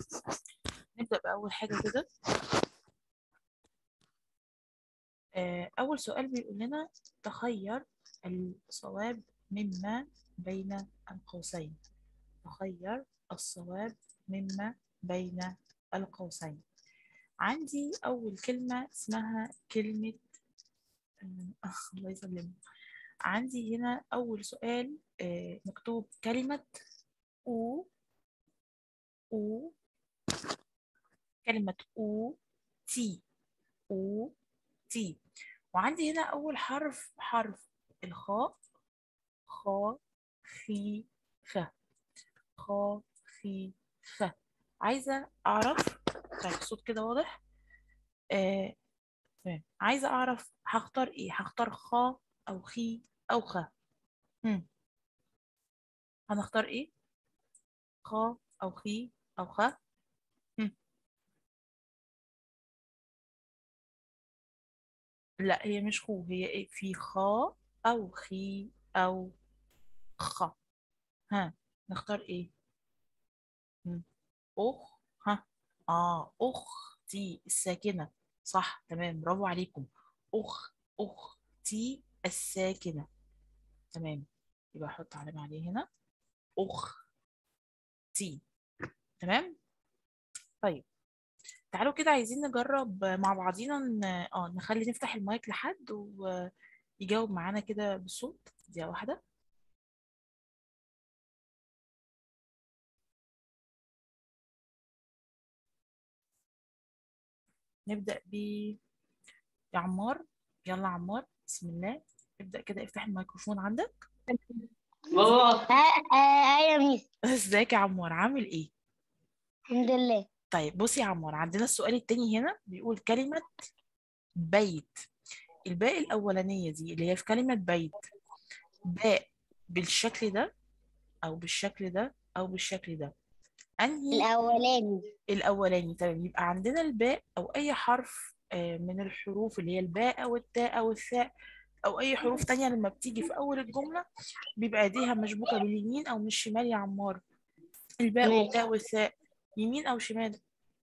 نبدأ بأول حاجة كده آه، أول سؤال بيقول لنا تخير الصواب مما بين القوسين تخير الصواب مما بين القوسين عندي أول كلمة اسمها كلمة آه، الله يسلمك عندي هنا أول سؤال آه، مكتوب كلمة أو أو كلمة أو تي أو تي وعندي هنا أول حرف حرف الخاء خا في خ خا في خ عايزة أعرف طيب الصوت كده واضح آه تمام عايزة أعرف هختار إيه هختار خا أو خي أو خ هم. هنختار إيه خا أو خي أو خ هم. لا هي مش خو هي إيه في خا أو خي أو خ ها نختار إيه هم. أخ ها آه أختي الساكنة صح تمام برافو عليكم أخ أختي الساكنة تمام يبقى أحط علامة عليه هنا أختي تمام طيب تعالوا كده عايزين نجرب مع بعضينا ن... اه نخلي نفتح المايك لحد ويجاوب معانا كده بالصوت دقيقة واحدة نبدأ ب يا عمار يلا عمار بسم الله ابدأ كده افتح الميكروفون عندك ها ها يا ميس ازيك يا عمار عامل ايه الحمد لله طيب بصي يا عمار عندنا السؤال التاني هنا بيقول كلمة بيت الباء الأولانية دي اللي هي في كلمة بيت باء بالشكل ده أو بالشكل ده أو بالشكل ده أنهي الأولاني الأولاني تمام يبقى عندنا الباء أو أي حرف آه، من الحروف اللي هي الباء أو التاء أو الثاء أو أي حروف تانية لما بتيجي في أول الجملة بيبقى ايديها مشبوكة باليمين أو من الشمال يا عمار الباء ماشي. والتاء والثاء يمين أو شمال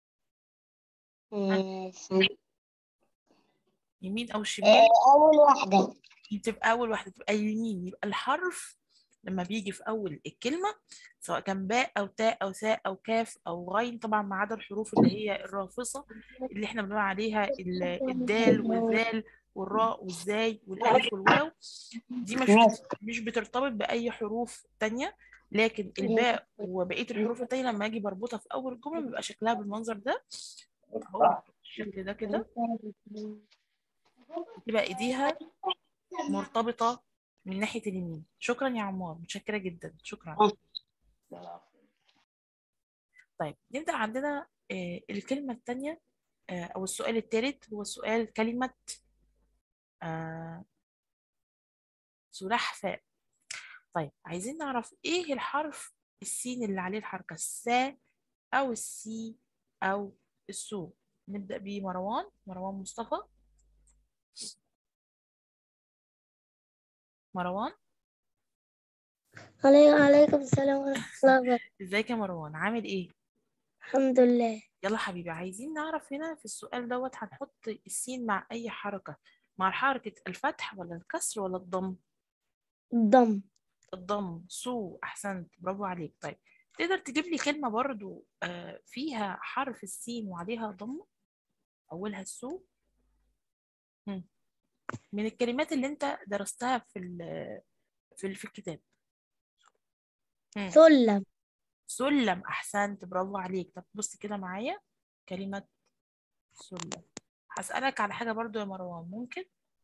ماشي. يمين أو شمال آه، أول واحدة بتبقى أول واحدة تبقى اليمين يبقى الحرف لما بيجي في أول الكلمة سواء كان باء أو تاء أو ثاء أو كاف أو غين طبعا ما عدا الحروف اللي هي الرافصة اللي احنا بنقول عليها ال- الدال والذال والراء والزاي والألف والواو دي مش ماشي. مش بترتبط بأي حروف تانية لكن الباء وبقية الحروف التانية لما أجي بربطها في أول الجملة بيبقى شكلها بالمنظر ده أهو الشكل ده كده تبقى إيديها مرتبطة من ناحية اليمين شكرا يا عمار متشكرة جدا شكرا طيب نبدأ عندنا آه، الكلمة الثانية أو السؤال الثالث هو سؤال كلمة آه، سلحفاء طيب عايزين نعرف إيه الحرف السين اللي عليه الحركة السا أو السي أو السو نبدأ بمروان مروان مصطفى مروان علي- عليكم السلام ورحمة الله وبركاته ازيك يا مروان عامل ايه الحمد لله يلا حبيبي عايزين نعرف هنا في السؤال دوت هنحط السين مع اي حركة مع حركة الفتح ولا الكسر ولا الضم الضم الضم سو احسنت برافو عليك طيب تقدر تجيب لي كلمة برضو آه، فيها حرف السين وعليها ضم اولها السو هم. من الكلمات اللي انت درستها في ال- في ال- في الكتاب هم. سلم سلم احسنت برافو عليك طب بص كده معايا كلمة سلم هسألك على حاجة برضو يا مروان ممكن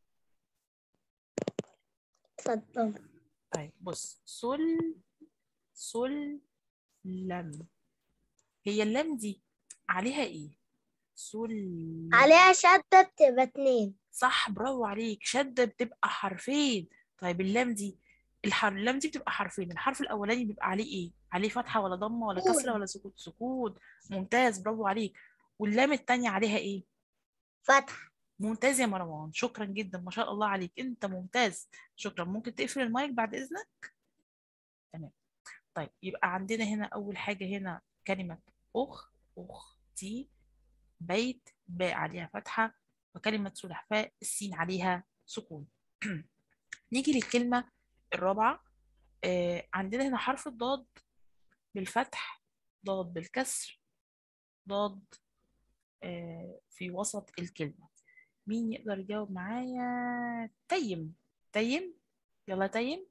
اتفضل طيب بص سل سل لم هي اللام دي عليها ايه سل عليها شدة بتبقى اتنين صح برافو عليك شدة بتبقى حرفين طيب اللام دي الحرف اللام دي بتبقى حرفين الحرف الاولاني بيبقى عليه ايه عليه فتحة ولا ضمة ولا كسرة ولا سكون سكون ممتاز برافو عليك واللام التانية عليها ايه فتح ممتاز يا مروان شكرا جدا ما شاء الله عليك انت ممتاز شكرا ممكن تقفل المايك بعد اذنك تمام طيب يبقى عندنا هنا اول حاجة هنا كلمة اخ أختي بيت باء عليها فتحة وكلمة سلحفاء السين عليها سكون نيجي للكلمة الرابعة آه عندنا هنا حرف الضاد بالفتح ضاد بالكسر ضاد آه في وسط الكلمة مين يقدر يجاوب معايا تيم تيم يلا تيم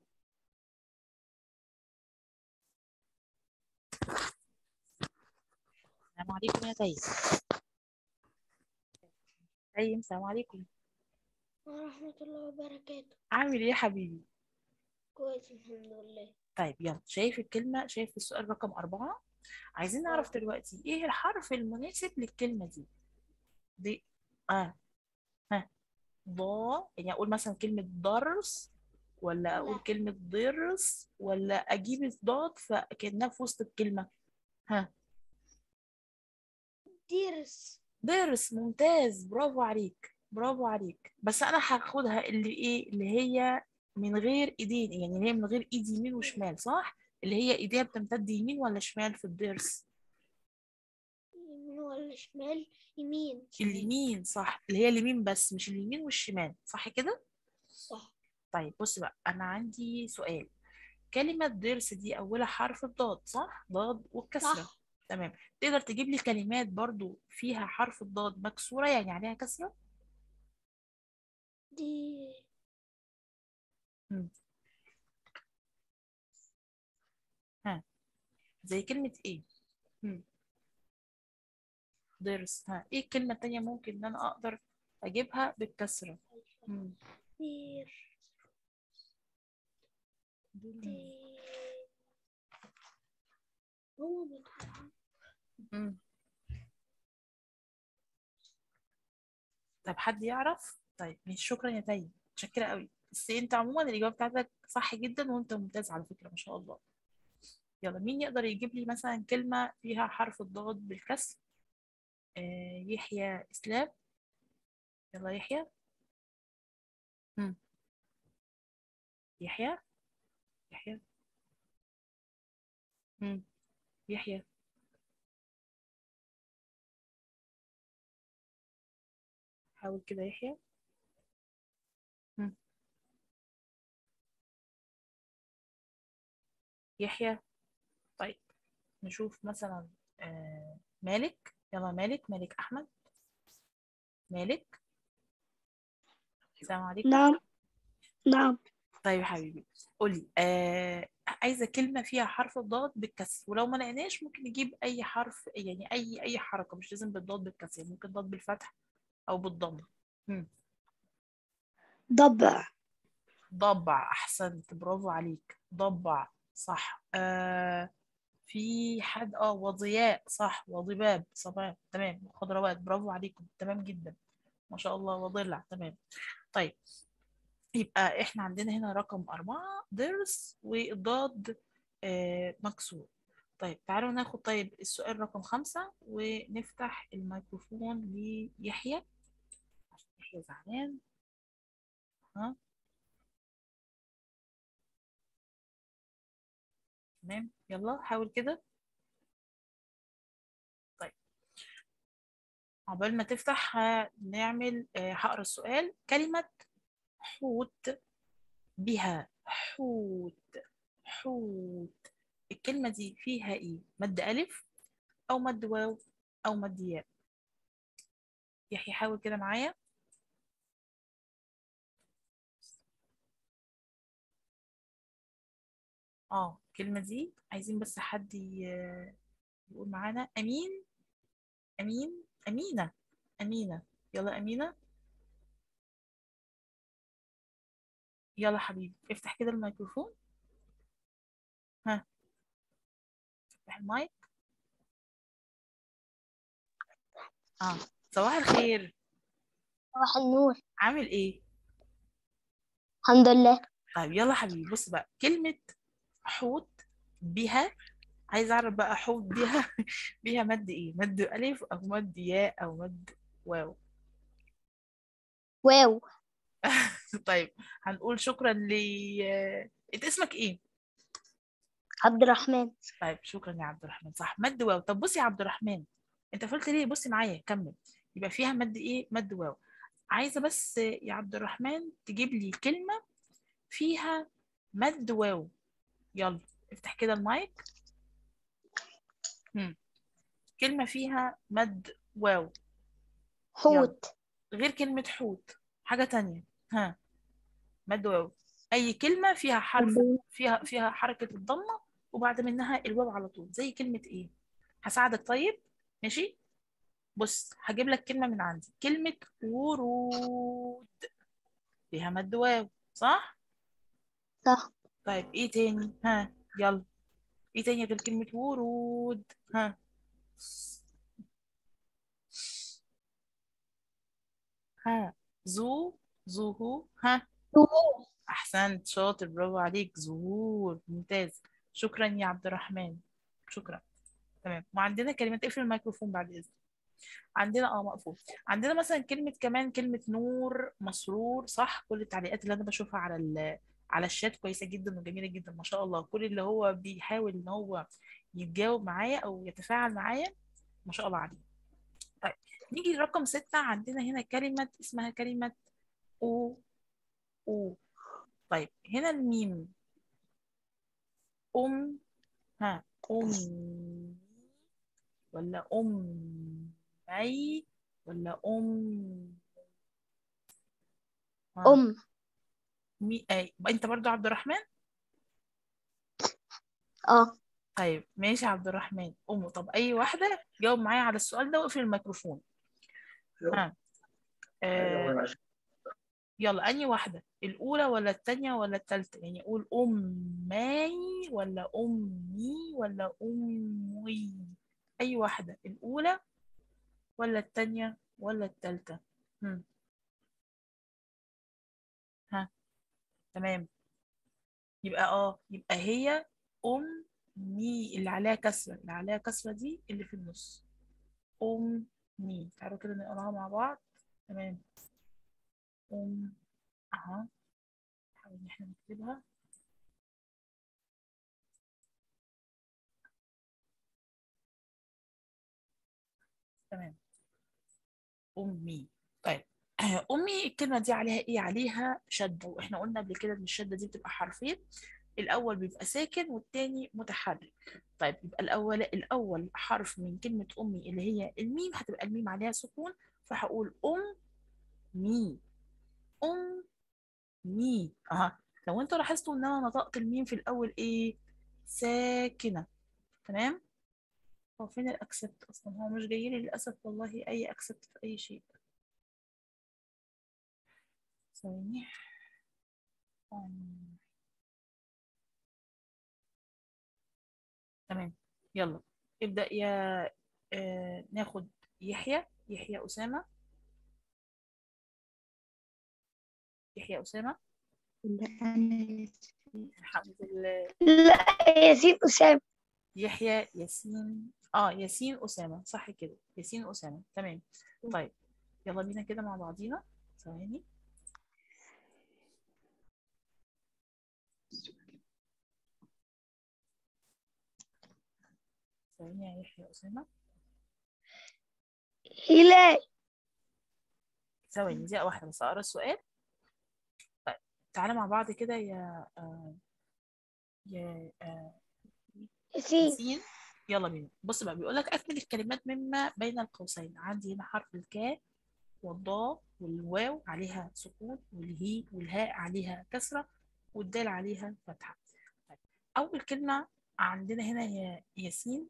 السلام عليكم يا تيم تيم السلام عليكم ورحمة الله وبركاته عامل ايه يا حبيبي كويس الحمد لله طيب يلا شايف الكلمة شايف السؤال رقم أربعة عايزين نعرف آه. دلوقتي ايه الحرف المناسب للكلمة دي دي اه ها ضا يعني اقول مثلا كلمة درس ولا اقول لا. كلمة ضرس ولا اجيب الضاد فكأنها في وسط الكلمة ها درس درس ممتاز برافو عليك برافو عليك بس انا هاخدها اللي ايه اللي هي من غير ايدين يعني اللي هي من غير ايد يمين وشمال صح اللي هي ايديها بتمتد يمين ولا شمال في الضرس يمين ولا شمال يمين شمال. اليمين صح اللي هي اليمين بس مش اليمين والشمال صح كده صح طيب بص بقى انا عندي سؤال كلمة ضرس دي اولها حرف الضاد صح ضاد والكسرة صح تمام تقدر تجيب لي كلمات برضو فيها حرف الضاد مكسورة يعني عليها كسرة دي زي كلمة ايه مم. ضرس ها ايه الكلمة التانية ممكن ان انا اقدر اجيبها بالكسرة مم. دير مم. دي هو بتاع مم. طب حد يعرف طيب ماشي شكرا يا تايم متشكرة قوي بس انت عموما الإجابة بتاعتك صح جدا وانت ممتاز على فكرة ما شاء الله يلا مين يقدر يجيب لي مثلا كلمة فيها حرف الضاد بالكسر آه يحيى إسلام يلا يحيى مم. يحيى يحيى مم. يحيى حاول كده يحيى مم. يحيى طيب نشوف مثلا آه مالك يلا مالك مالك أحمد مالك السلام عليكم نعم نعم طيب يا حبيبي قولي آه عايزة كلمة فيها حرف الضاد بالكسر ولو ما لقيناش ممكن نجيب أي حرف يعني أي أي حركة مش لازم بالضاد بالكسر يعني ممكن ضاد بالفتح أو بالضم مم. ضبع ضبع أحسنت برافو عليك ضبع صح آه في حد اه وضياء صح وضباب صباح تمام خضروات برافو عليكم تمام جدا ما شاء الله وضلع تمام طيب يبقى احنا عندنا هنا رقم أربعة ضرس والضاد آه مكسور طيب تعالوا ناخد طيب السؤال رقم خمسة ونفتح الميكروفون ليحيى عشان يحيى زعلان ها تمام يلا حاول كده طيب عقبال ما تفتح نعمل آه، هقرا السؤال كلمة حوت بها حوت حوت الكلمة دي فيها ايه مد ألف أو مد واو أو مد ياء يحيى حاول كده معايا اه الكلمة دي عايزين بس حد ي- يقول معانا أمين أمين أمينة أمينة يلا أمينة يلا حبيبي افتح كده الميكروفون ها افتح المايك اه صباح الخير صباح النور عامل ايه الحمد لله طيب يلا حبيبي بص بقى كلمة حوت بها عايز اعرف بقى حوت بها بها مد ايه مد ألف أو مد ياء أو مد واو واو طيب هنقول شكرا ل انت اسمك ايه عبد الرحمن طيب شكرا يا عبد الرحمن صح مد واو طب بصي يا عبد الرحمن انت قلت ليه بصي معايا كمل يبقى فيها مد ايه مد واو عايزه بس يا عبد الرحمن تجيب لي كلمه فيها مد واو يلا افتح كده المايك مم. كلمه فيها مد واو حوت غير كلمه حوت حاجه تانية ها مد واو اي كلمه فيها حرف فيها فيها حركه الضمه وبعد منها الواو على طول زي كلمه ايه هساعدك طيب ماشي بص هجيب لك كلمه من عندي كلمه ورود فيها مد واو صح صح طيب ايه تاني ها يلا ايه تاني غير كلمه ورود ها ها زو زهو ها زهور احسنت شاطر برافو عليك زهور ممتاز شكرا يا عبد الرحمن شكرا تمام وعندنا كلمات اقفل الميكروفون بعد اذنك عندنا اه مقفول عندنا مثلا كلمة كمان كلمة نور مسرور صح كل التعليقات اللي انا بشوفها على ال على الشات كويسة جدا وجميلة جدا ما شاء الله كل اللي هو بيحاول ان هو يتجاوب معايا او يتفاعل معايا ما شاء الله عليه طيب نيجي لرقم ستة عندنا هنا كلمة اسمها كلمة او او طيب هنا الميم أم ها أم ولا أمي ولا أم ها أم مي أي أنت برضو عبد الرحمن اه طيب ماشي يا عبد الرحمن أم طب أي واحدة جاوب معايا على السؤال ده واقفل الميكروفون ها آه يلا أنهي واحدة الأولى ولا التانية ولا التالتة يعني أقول أمي ولا أمي ولا أمي أي واحدة الأولى ولا التانية ولا التالتة هم. ها تمام يبقى اه يبقى هي أمي اللي عليها كسرة اللي عليها كسرة دي اللي في النص أمي تعالوا كده نقراها مع بعض تمام أم أها نحاول إن احنا نكتبها تمام أمي طيب أمي الكلمة دي عليها إيه؟ عليها شدة وإحنا قلنا قبل كده إن الشدة دي بتبقى حرفين الأول بيبقى ساكن والتاني متحرك طيب يبقى الأول الأول حرف من كلمة أمي اللي هي الميم هتبقى الميم عليها سكون فهقول أم مي أم مي أها لو أنتوا لاحظتوا إن أنا نطقت الميم في الأول إيه؟ ساكنة تمام؟ هو فين الأكسبت أصلا؟ هو مش جاي لي للأسف والله أي أكسبت في أي شيء ثواني أم، تمام يلا ابدأ يا آه ناخد يحيى يحيى أسامة يحيى أسامة الحمد لله لا ياسين أسامة يحيى ياسين اه ياسين أسامة صح كده ياسين أسامة تمام طيب يلا بينا كده مع بعضينا ثواني ثواني يا يحيى أسامة هلال ثواني دقيقة واحدة بس أقرأ السؤال طيب تعالى مع بعض كده يا آه يا آه ياسين ياسين يلا بينا بص بقى بيقول لك أكمل الكلمات مما بين القوسين عندي هنا حرف الكاف والضاء والواو عليها سكون والهي والهاء عليها كسرة والدال عليها فتحة طيب. أول كلمة عندنا هنا هي ياسين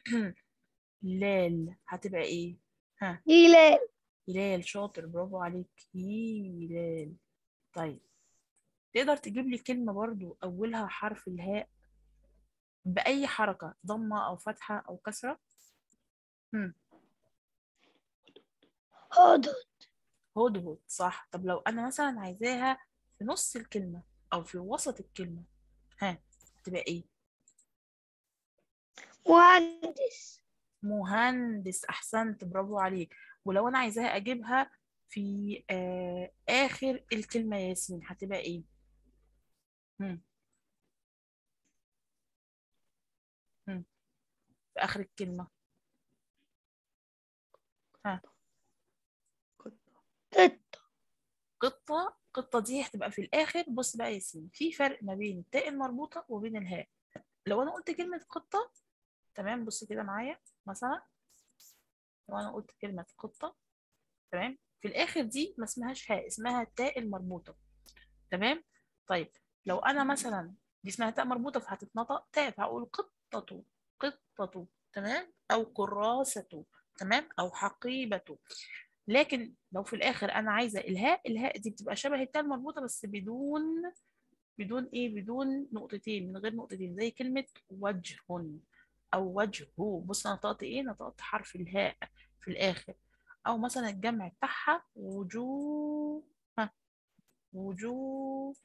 لال هتبقى إيه؟ ها هلال هلال شاطر برافو عليك هلال طيب تقدر تجيب لي كلمة برضو أولها حرف الهاء بأي حركة ضمة أو فتحة أو كسرة هم. هدهد هدهد صح طب لو أنا مثلا عايزاها في نص الكلمة أو في وسط الكلمة ها تبقى إيه مهندس مهندس أحسنت برافو عليك ولو أنا عايزاها أجيبها في آه آخر الكلمة ياسين هتبقى إيه هم. هم. في آخر الكلمة قط قطة قطة دي هتبقى في الآخر بص بقى يا ياسين في فرق ما بين التاء المربوطة وبين الهاء لو أنا قلت كلمة قطة تمام بص كده معايا مثلا لو أنا قلت كلمة قطة تمام في الآخر دي ما اسمهاش هاء اسمها التاء المربوطة تمام طيب لو أنا مثلا دي اسمها تاء مربوطة فهتتنطق تاء فهقول قطة قطة تمام أو كراسة تمام أو حقيبة لكن لو في الاخر انا عايزه الهاء الهاء دي بتبقى شبه التاء المربوطه بس بدون بدون ايه بدون نقطتين من غير نقطتين زي كلمه وجه او وجهه بص انا نطقت ايه نطقت حرف الهاء في الاخر او مثلا الجمع بتاعها وجوه وجوه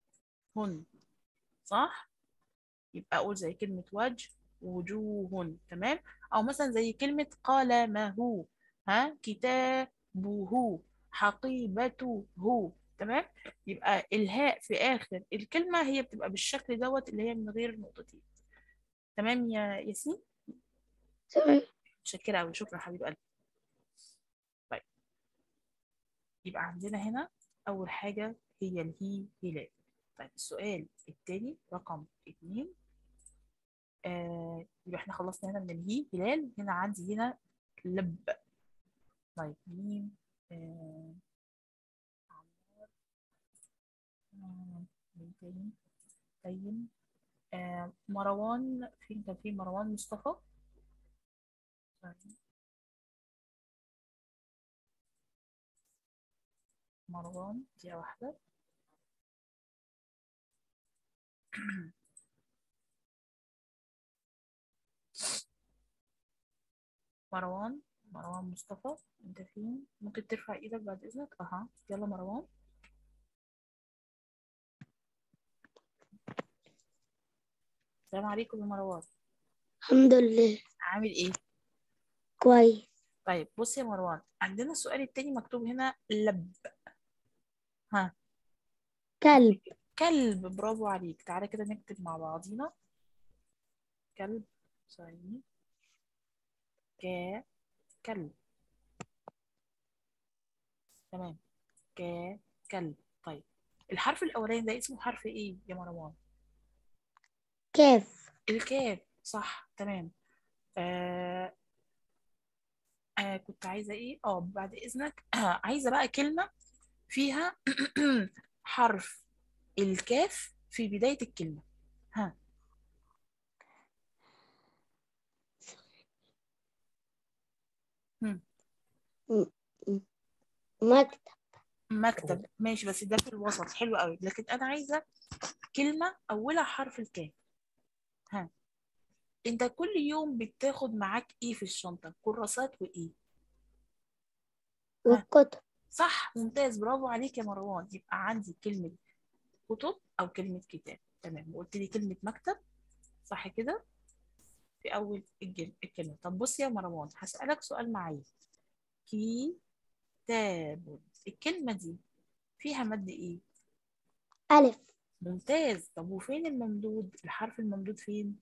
صح يبقى اقول زي كلمه وجه وجوه تمام او مثلا زي كلمه قلمه ها كتابه حقيبته تمام يبقى الهاء في آخر الكلمة هي بتبقى بالشكل دوت اللي هي من غير نقطتين تمام يا ياسين تمام متشكرة أوي شكرا حبيب قلبي طيب يبقى عندنا هنا أول حاجة هي الهي هلال طيب السؤال التاني رقم اتنين آه يبقى احنا خلصنا هنا من الهي هلال هنا عندي هنا لب طيب مين آه، عمار آه، مين تاني طيب آه، مروان فين كان في مروان مصطفى طيب. مروان دي واحدة مروان مروان مصطفى انت فين ممكن ترفع ايدك بعد اذنك اها يلا مروان السلام عليكم يا مروان الحمد لله عامل ايه كويس طيب بص يا مروان عندنا السؤال التاني مكتوب هنا لب ها كلب كلب برافو عليك تعالى كده نكتب مع بعضينا كلب ثواني ك كلب تمام ك كلب طيب الحرف الأولاني ده اسمه حرف إيه يا مروان؟ كاف الكاف صح تمام آه آه كنت عايزة إيه؟ آه بعد إذنك آه عايزة بقى كلمة فيها حرف الكاف في بداية الكلمة ها هم. مكتب مكتب ماشي بس ده في الوسط حلو قوي لكن انا عايزه كلمه اولها حرف الكاف ها انت كل يوم بتاخد معاك ايه في الشنطه كراسات وايه والكتب صح ممتاز برافو عليك يا مروان يبقى عندي كلمه كتب او كلمه كتاب تمام وقلت لي كلمه مكتب صح كده في اول الجل- الكلمه طب بص يا مروان هسالك سؤال معايا كتاب الكلمه دي فيها مد ايه ألف ممتاز طب وفين الممدود الحرف الممدود فين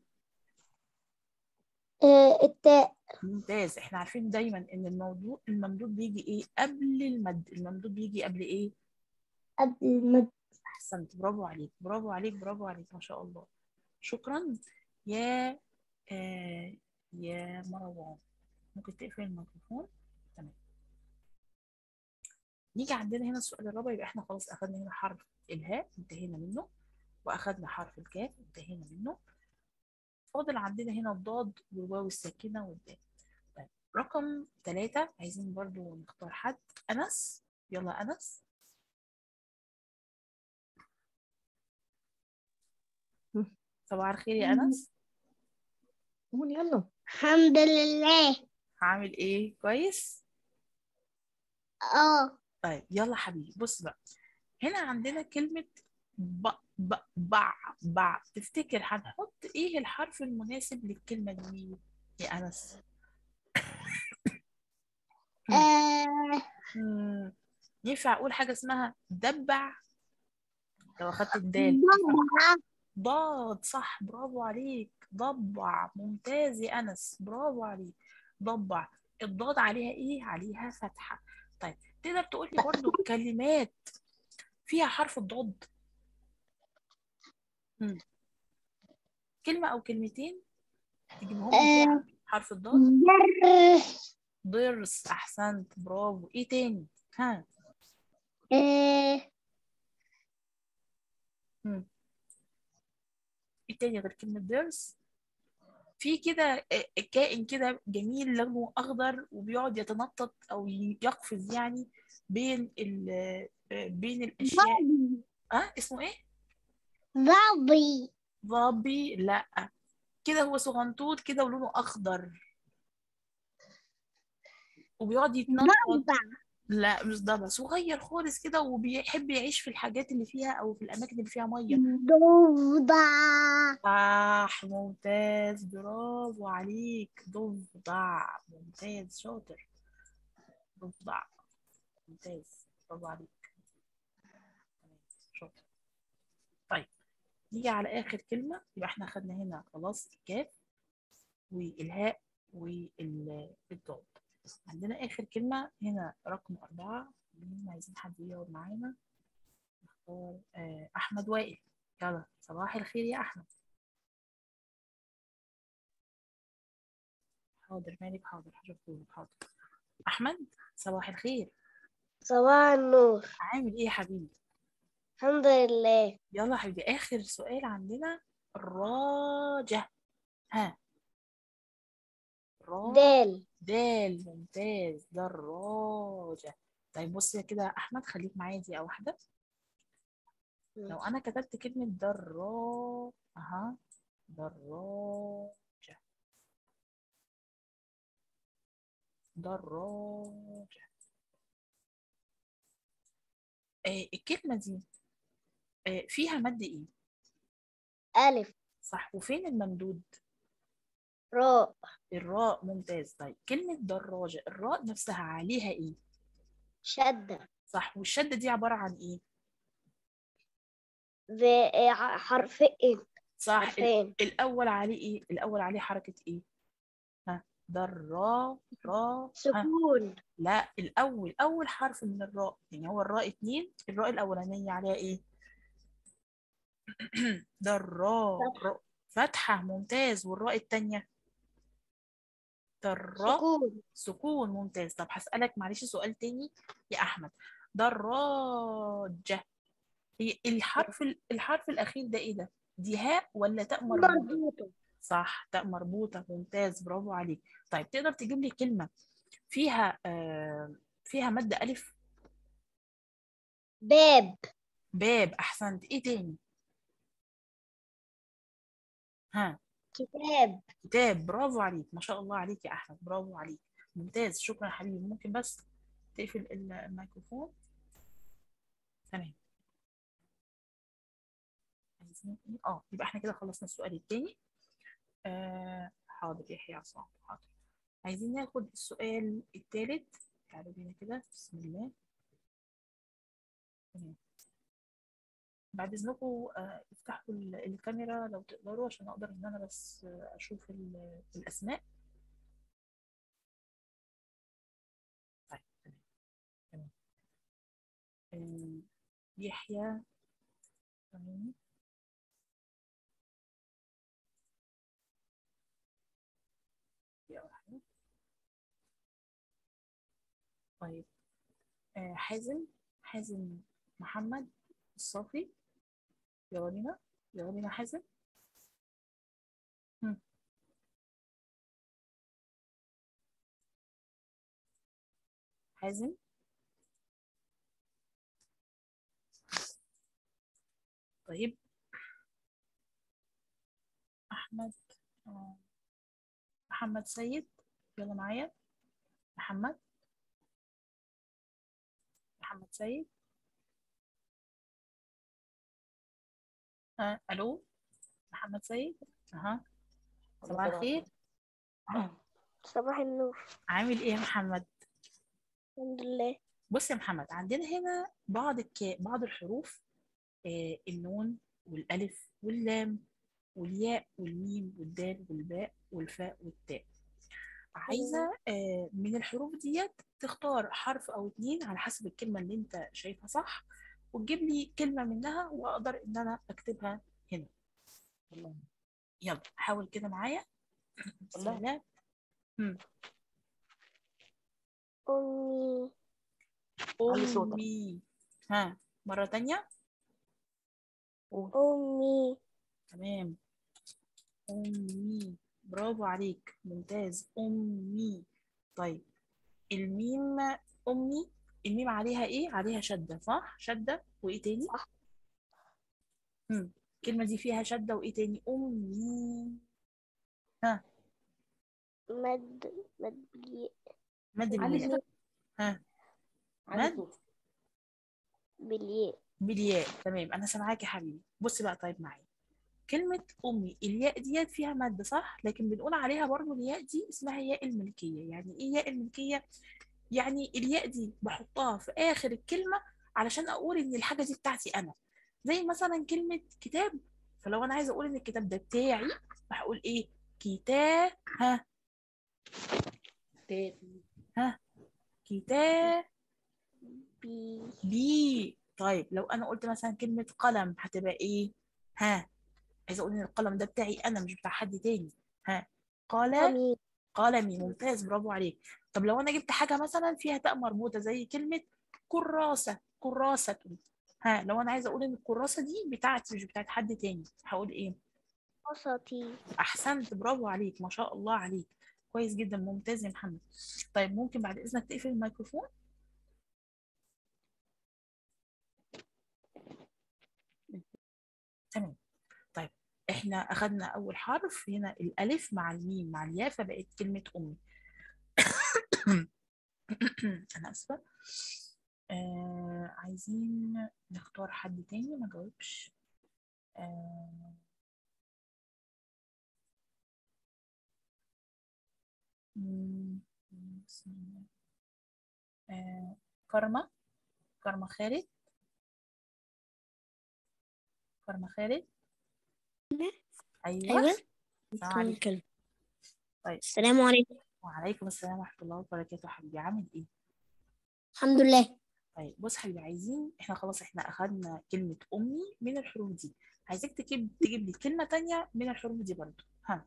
آه، التاء ممتاز احنا عارفين دايما ان الموضوع الممدود بيجي ايه قبل المد الممدود بيجي قبل ايه قبل المد احسنت برافو عليك برافو عليك برافو عليك ما شاء الله شكرا يا آه يا مروان ممكن تقفل الميكروفون تمام نيجي عندنا هنا السؤال الرابع يبقى احنا خلاص اخدنا هنا حرف الهاء انتهينا منه واخدنا حرف الكاف انتهينا منه فاضل عندنا هنا الضاد والواو الساكنة والدال طيب رقم ثلاثة عايزين برضو نختار حد أنس يلا أنس صباح الخير يا أنس قول يلا الحمد لله عامل إيه كويس اه طيب يلا حبيبي بص بقى هنا عندنا كلمة ب ب بع بع تفتكر هنحط إيه الحرف المناسب للكلمة دي يا أنس آه، مم. ينفع أقول حاجة اسمها دبع لو أخدت الدال ضاد صح برافو عليك ضبع ممتاز يا أنس برافو عليك ضبع الضاد عليها ايه عليها فتحة طيب تقدر تقول لي برضو كلمات فيها حرف الضاد مم. كلمة او كلمتين تجيبهم لي فيها حرف الضاد درس ضرس احسنت برافو ايه تاني ها آه، مم. ايه تاني غير كلمة ضرس في كده آه، كائن كده جميل لونه اخضر وبيقعد يتنطط او يقفز يعني بين ال آه، بين الاشياء ظبي اه اسمه ايه ظبي ظبي لا كده هو صغنطوط كده ولونه اخضر وبيقعد يتنطط ضبع لا مش ضبع صغير خالص كده وبيحب يعيش في الحاجات اللي فيها او في الاماكن اللي فيها ميه ضفدع صح ممتاز برافو عليك ضفدع ممتاز شاطر ضفدع ممتاز برافو عليك تمام، شاطر طيب نيجي على آخر كلمة يبقى احنا خدنا هنا خلاص الكاف والهاء والضاد عندنا آخر كلمة هنا رقم أربعة مين عايزين حد يقعد معانا نختار آه، أحمد وائل يلا صباح الخير يا أحمد حاضر مالك حاضر هشوفهولك حاضر أحمد صباح الخير صباح النور عامل إيه يا حبيبي الحمد لله يلا يا حبيبي آخر سؤال عندنا الراجة ها را دال دال ممتاز دراجة طيب بص كده يا أحمد خليك معايا دقيقة واحدة لو أنا كتبت كلمة درا أها دراجة دراجة آه الكلمة دي آه فيها مد إيه؟ ألف صح وفين الممدود؟ راء الراء ممتاز طيب كلمة دراجة الراء نفسها عليها إيه؟ شدة صح والشدة دي عبارة عن إيه؟ بحرفين صح ال- حرفين الأول عليه إيه؟ الأول عليه حركة إيه؟ ها درا را ها سكون لا الأول أول حرف من الراء يعني هو الراء اتنين الراء الأولانية عليها إيه؟ درا را فتحة ممتاز والراء التانية درا سكون سكون ممتاز طب هسألك معلش سؤال تاني يا أحمد دراجة هي الحرف ال- الحرف الأخير ده إيه ده؟ دي هاء ولا تاء مربوطة؟ مربوطة صح تاء مربوطة ممتاز برافو عليك طيب تقدر تجيب لي كلمة فيها آه فيها مد ألف باب باب أحسنت إيه تاني؟ ها كتاب كتاب برافو عليك ما شاء الله عليك يا أحمد برافو عليك ممتاز شكرا يا حبيبي ممكن بس تقفل ال- الميكروفون تمام عايزين ايه اه يبقى احنا كده خلصنا السؤال التاني آه حاضر يحيى عصام حاضر عايزين ناخد السؤال التالت تعالوا بينا كده بسم الله تمام بعد اذنكم آه افتحوا ال- الكاميرا لو تقدروا عشان اقدر ان انا بس آه، اشوف ال- الاسماء طيب تمام تمام آه، يحيى تمام دقيقة واحدة. طيب آه، حازم حازم محمد الصافي يلا بينا يلا بينا حازم هم. حازم طيب أحمد آه، محمد سيد يلا معايا محمد محمد سيد ها ألو محمد سيد أها صباح الخير صباح النور عامل إيه يا محمد الحمد لله بص يا محمد عندنا هنا بعض الك... بعض الحروف آه النون والألف واللام والياء والميم والدال والباء والفاء والتاء عايزة آه، من الحروف ديت تختار حرف أو اتنين على حسب الكلمة اللي أنت شايفها صح وتجيب لي كلمة منها وأقدر إن أنا أكتبها هنا يلا حاول كده معايا بسم والله. الله مم. أمي علي صوتك. أمي ها مرة تانية أمي تمام أمي برافو عليك ممتاز أمي طيب الميم أمي الميم عليها إيه؟ عليها شدة صح؟ شدة وإيه تاني؟ صح. مم. الكلمة دي فيها شدة وإيه تاني؟ أمي مد مد بالياء مد علي بالياء صوتك ها علي مد. صوتك بالياء بالياء تمام أنا سامعاك يا حبيبي بصي بقى طيب معايا كلمة أمي الياء ديت فيها مد صح؟ لكن بنقول عليها برضو الياء دي اسمها ياء الملكية يعني إيه ياء الملكية؟ يعني الياء دي بحطها في آخر الكلمة علشان أقول إن الحاجة دي بتاعتي أنا زي مثلا كلمة كتاب فلو أنا عايزة أقول إن الكتاب ده بتاعي هقول إيه؟ كتاب ها ها كتاب بي بي طيب لو أنا قلت مثلا كلمة قلم هتبقى إيه؟ ها عايزة أقول إن القلم ده بتاعي أنا مش بتاع حد تاني ها قلم قمي قلمي ممتاز برافو عليك طب لو انا جبت حاجه مثلا فيها تاء مربوطه زي كلمه كراسه كراسه ها لو انا عايزه اقول ان الكراسه دي بتاعتي مش بتاعت حد تاني هقول ايه وسطي احسنت برافو عليك ما شاء الله عليك كويس جدا ممتاز يا محمد طيب ممكن بعد اذنك تقفل الميكروفون تمام طيب احنا اخدنا اول حرف هنا الالف مع الميم مع الياء فبقت كلمه امي انا اسفه آه عايزين نختار حد تاني ما جاوبش آه مم، بسم الله. آه كرمة كرمة خالد كرمة خالد ايوه أيوة السلام عليكم ممكن طيب السلام عليكم وعليكم السلام ورحمه الله وبركاته حبيبي عامل ايه الحمد لله طيب بص حبيبي عايزين احنا خلاص احنا اخدنا كلمة أمي من الحروف دي عايزك تجيب تجيب لي كلمة تانية من الحروف دي برضو ها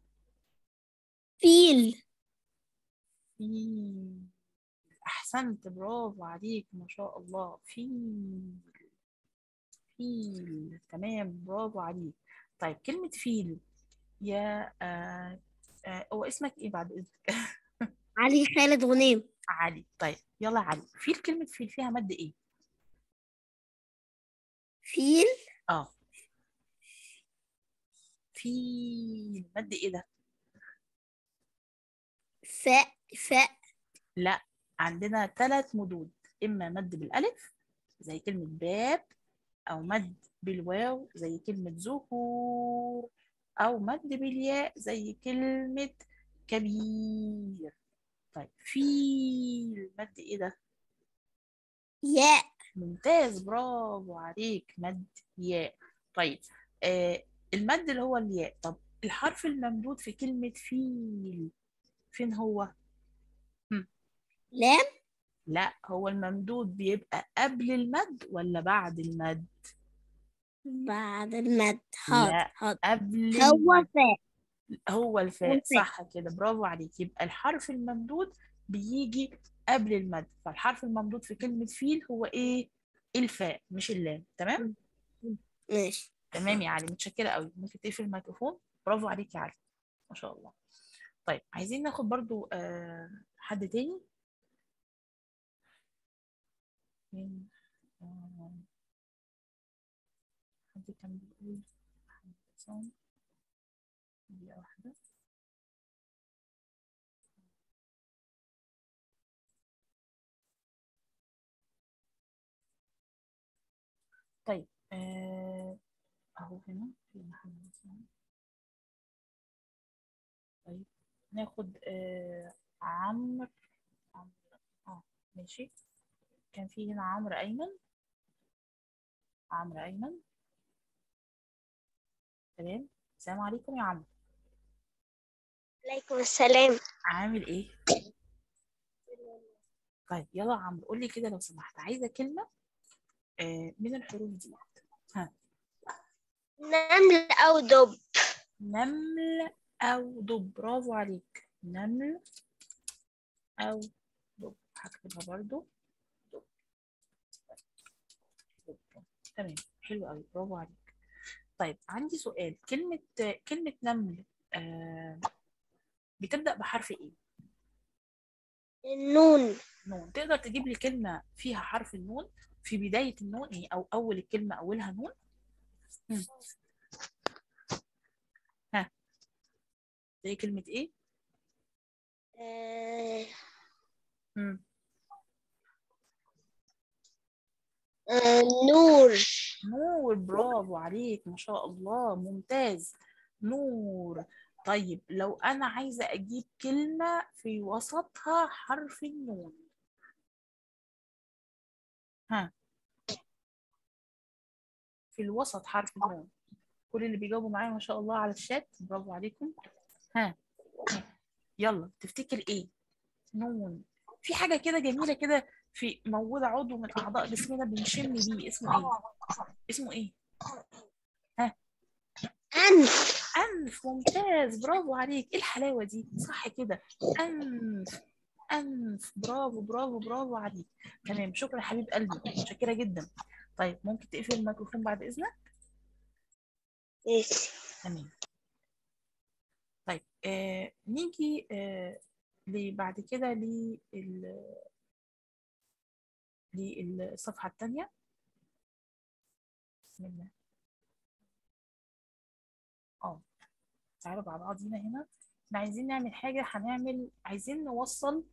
فيل في أحسنت برافو عليك ما شاء الله في فيل تمام برافو عليك طيب كلمة فيل يا آه آه هو اسمك ايه بعد إذنك علي خالد غنيم علي طيب يلا يا علي فيل كلمة فيل فيها مد ايه فيل اه فيل مد ايه ده فاء فاء لا عندنا ثلاث مدود إما مد بالألف زي كلمة باب أو مد بالواو زي كلمة زهور أو مد بالياء زي كلمة كبير طيب في المد إيه ده؟ ياء ممتاز برافو عليك مد ياء طيب آه المد اللي هو الياء طب الحرف الممدود في كلمة فيل فين هو؟ لام لا هو الممدود بيبقى قبل المد ولا بعد المد بعد المد حاضر لا. حاضر قبل هو المد. فاء هو الفاء الفاء. صح كده برافو عليك يبقى الحرف الممدود بيجي قبل المد فالحرف الممدود في كلمة فيل هو ايه الفاء مش اللام تمام ماشي تمام يا علي متشكرة قوي ممكن تقفل الميكروفون برافو عليك يا علي ما شاء الله طيب عايزين ناخد برضو آه حد تاني مين؟ آه، حد كان بيقول محمد حسام دقيقة واحدة طيب آه، أهو هنا في محمد حسام طيب ناخد آه، عمرو عمرو اه ماشي كان في هنا عمرو أيمن عمرو أيمن تمام السلام عليكم يا عمرو عليكم السلام عامل ايه طيب يلا يا عمرو قول لي كده لو سمحت عايزه كلمه آه من الحروف دي ها نمل أو دب نمل او دب برافو عليك نمل او دب هكتبها برضو دب دب. تمام حلو قوي برافو عليك طيب عندي سؤال كلمة كلمة نمل آه بتبدأ بحرف ايه؟ النون نون تقدر تجيب لي كلمة فيها حرف النون في بداية النون يعني أو أول الكلمة أولها نون مم. ها زي كلمة إيه؟ آه، مم. آه، نور نور برافو عليك ما شاء الله ممتاز نور طيب لو أنا عايزة أجيب كلمة في وسطها حرف النون ها في الوسط حرف النون كل اللي بيجاوبوا معايا ما شاء الله على الشات برافو عليكم ها يلا تفتكر ايه نون في حاجة كده جميلة كده في موجودة عضو من أعضاء جسمنا بنشم بيه اسمه ايه اسمه ايه أنف أنف ممتاز برافو عليك ايه الحلاوة دي صح كده أنف أنف برافو برافو برافو عليك تمام شكرا يا حبيب قلبي متشكرة جدا طيب ممكن تقفل الميكروفون بعد إذنك ماشي تمام طيب آه نيجي آه ل- بعد كده لل للصفحة الثانية بسم الله اه تعالوا مع بعضينا هنا احنا عايزين نعمل حاجة هنعمل عايزين نوصل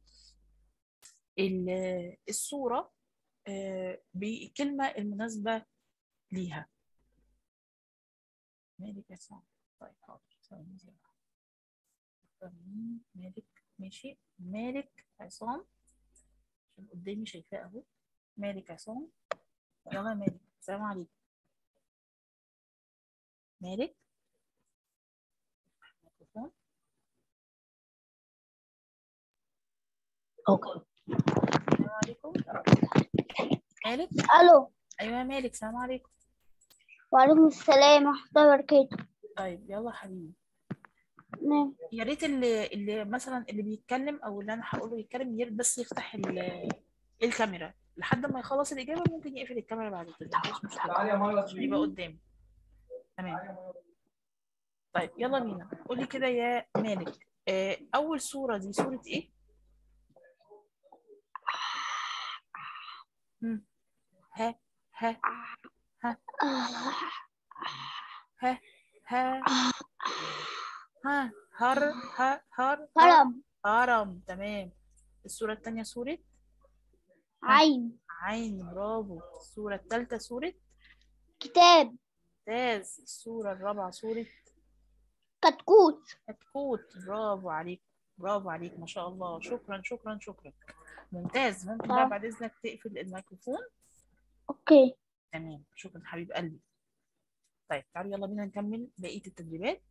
ال- الصورة آه، بالكلمة المناسبة ليها مالك يا سعد طيب حاضر ثواني زي ما اختار مين؟ مالك ماشي مالك عصام عشان قدامي شايفاه اهو مالك عصام يلا يا مالك السلام عليكم مالك ميكروفون اوكي السلام عليكم مالك ألو ايوه يا مالك السلام عليكم وعليكم السلام ورحمة الله وبركاته طيب يلا حبيبي نعم. يا ريت اللي اللي مثلا اللي بيتكلم او اللي انا هقوله يتكلم يا ريت بس يفتح ال- الكاميرا لحد ما يخلص الاجابه ممكن يقفل الكاميرا بعد كده مفيش مشكله عشان يبقى قدامي تمام طيب يلا بينا قولي كده يا مالك آه، اول صوره دي صوره ايه مم. ها ها ها ها ها ها هر ها هر هرم هرم تمام الصورة التانية صورة عين عين برافو الصورة التالتة صورة كتاب ممتاز الصورة الرابعة صورة كتكوت كتكوت برافو عليك برافو عليك ما شاء الله شكرا شكرا شكرا ممتاز ممكن بقى طبعا. بعد إذنك تقفل الميكروفون أوكي تمام شكرا حبيب قلبي طيب تعالوا يلا بينا نكمل بقية التدريبات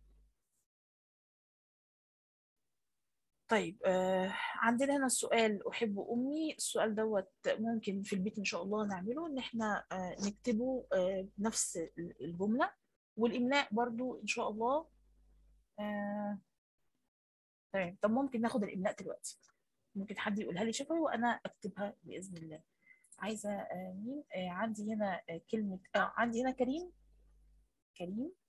طيب آه عندنا هنا السؤال أحب أمي السؤال دوت ممكن في البيت إن شاء الله نعمله إن إحنا آه نكتبه آه نفس الجملة والإملاء برضو إن شاء الله آه تمام طب ممكن ناخد الإملاء دلوقتي ممكن حد يقولها لي شفوي وأنا أكتبها بإذن الله عايزة آه مين آه عندي هنا آه كلمة آه عندي هنا كريم كريم